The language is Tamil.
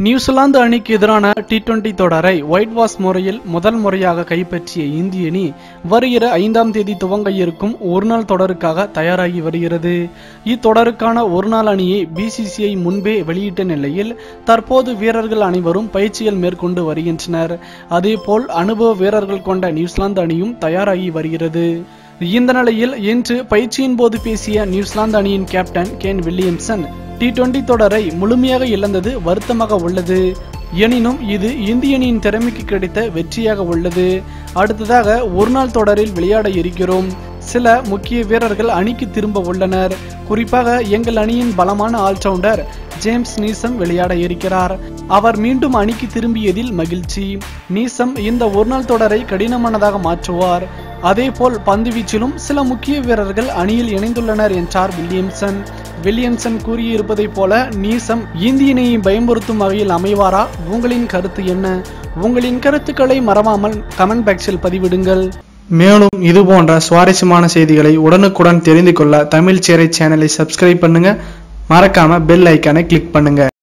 நியூசிலாந்து அணிக்கு எதிரான டி டுவெண்டி தொடரை ஒயிட் வாஷ் முறையில் முதல் முறையாக கைப்பற்றிய இந்திய அணி வருகிற ஐந்தாம் தேதி துவங்க இருக்கும் ஒருநாள் தொடருக்காக தயாராகி வருகிறது இத்தொடருக்கான ஒருநாள் அணியை பிசிசிஐ முன்பே வெளியிட்ட நிலையில் தற்போது வீரர்கள் அனைவரும் பயிற்சிகள் மேற்கொண்டு வருகின்றனர் அதேபோல் அனுபவ வீரர்கள் கொண்ட நியூசிலாந்து அணியும் தயாராகி வருகிறது இந்த நிலையில் இன்று பயிற்சியின் போது பேசிய நியூசிலாந்து அணியின் captain Kane Williamson T twenty தொடரை முழுமையாக இழந்தது வருத்தமாக உள்ளது எனினும் இது இந்திய அணியின் திறமைக்கு கிடைத்த வெற்றியாக உள்ளது அடுத்ததாக ஒருநாள் தொடரில் விளையாட இருக்கிறோம் சில முக்கிய வீரர்கள் அணிக்கு திரும்ப உள்ளனர் குறிப்பாக எங்கள் அணியின் பலமான ஆல்ரவுண்டர் ஜேம்ஸ் நீசம் விளையாட இருக்கிறார் அவர் மீண்டும் அணிக்கு திரும்பியதில் மகிழ்ச்சி நீசம் இந்த ஒருநாள் தொடரை கடினமானதாக மாற்றுவார் அதேபோல் பந்துவீச்சிலும் சில முக்கிய வீரர்கள் அணியில் இணைந்துள்ளனர் என்றார் வில்லியம்சன் வில்லியம்சன் கூறியிருப்பதைப் போல நீசம் இந்திய அணியை பயமுறுத்தும் வகையில் அமைவாரா உங்களின் கருத்து என்ன உங்களின் கருத்துக்களை மறவாமல் கமெண்ட் பாக்ஸில் பதிவிடுங்கள் மேலும் இது போன்ற சுவாரஸ்யமான செய்திகளை உடனுக்குடன் தெரிந்து கொள்ள தமிழ் சேரை சேனலை சப்ஸ்கிரைப் பண்ணுங்க மறக்காம பெல் ஐக்கானை கிளிக் பண்ணுங்க